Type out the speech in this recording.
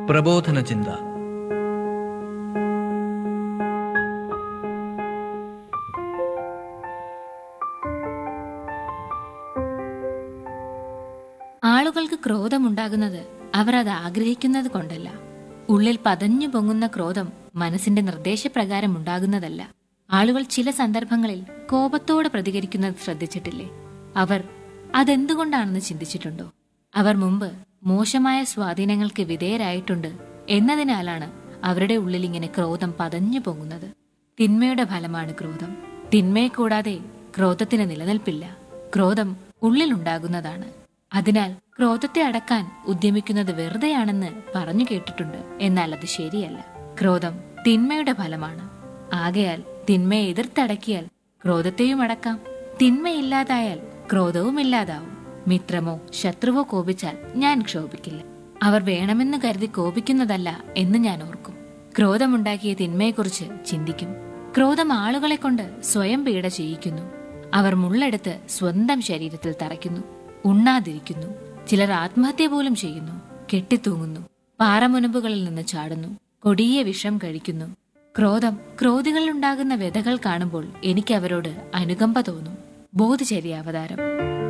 പ്രബോധന ചിന്ത ആളുകൾക്ക് ക്രോധമുണ്ടാകുന്നത് അവർ അത് ആഗ്രഹിക്കുന്നത് കൊണ്ടല്ല ഉള്ളിൽ പതഞ്ഞു പൊങ്ങുന്ന ക്രോധം മനസ്സിന്റെ നിർദ്ദേശപ്രകാരം ഉണ്ടാകുന്നതല്ല ആളുകൾ ചില സന്ദർഭങ്ങളിൽ കോപത്തോടെ പ്രതികരിക്കുന്നത് ശ്രദ്ധിച്ചിട്ടില്ലേ അവർ അതെന്തുകൊണ്ടാണെന്ന് ചിന്തിച്ചിട്ടുണ്ടോ അവർ മുമ്പ് മോശമായ സ്വാധീനങ്ങൾക്ക് വിധേയരായിട്ടുണ്ട് എന്നതിനാലാണ് അവരുടെ ഉള്ളിൽ ഇങ്ങനെ ക്രോധം പതഞ്ഞു പൊങ്ങുന്നത് തിന്മയുടെ ഫലമാണ് ക്രോധം തിന്മയെ കൂടാതെ ക്രോധത്തിന് നിലനിൽപ്പില്ല ക്രോധം ഉള്ളിലുണ്ടാകുന്നതാണ് അതിനാൽ ക്രോധത്തെ അടക്കാൻ ഉദ്യമിക്കുന്നത് വെറുതെയാണെന്ന് പറഞ്ഞു കേട്ടിട്ടുണ്ട് എന്നാൽ അത് ശരിയല്ല ക്രോധം തിന്മയുടെ ഫലമാണ് ആകയാൽ തിന്മയെ എതിർത്തടക്കിയാൽ ക്രോധത്തെയും അടക്കാം തിന്മയില്ലാതായാൽ ക്രോധവും ഇല്ലാതാവും മിത്രമോ ശത്രുവോ കോപിച്ചാൽ ഞാൻ ക്ഷോഭിക്കില്ല അവർ വേണമെന്ന് കരുതി കോപിക്കുന്നതല്ല എന്ന് ഞാൻ ഓർക്കും ക്രോധമുണ്ടാക്കിയ തിന്മയെക്കുറിച്ച് ചിന്തിക്കും ക്രോധം ആളുകളെ കൊണ്ട് സ്വയം പീഡ ചെയ്യിക്കുന്നു അവർ മുള്ളെടുത്ത് സ്വന്തം ശരീരത്തിൽ തറയ്ക്കുന്നു ഉണ്ണാതിരിക്കുന്നു ചിലർ ആത്മഹത്യ പോലും ചെയ്യുന്നു കെട്ടിത്തൂങ്ങുന്നു പാറമുനമ്പുകളിൽ നിന്ന് ചാടുന്നു കൊടിയ വിഷം കഴിക്കുന്നു ക്രോധം ക്രോധികളിലുണ്ടാകുന്ന വ്യതകൾ കാണുമ്പോൾ എനിക്ക് അവരോട് അനുകമ്പ തോന്നും ബോധചര്യ അവതാരം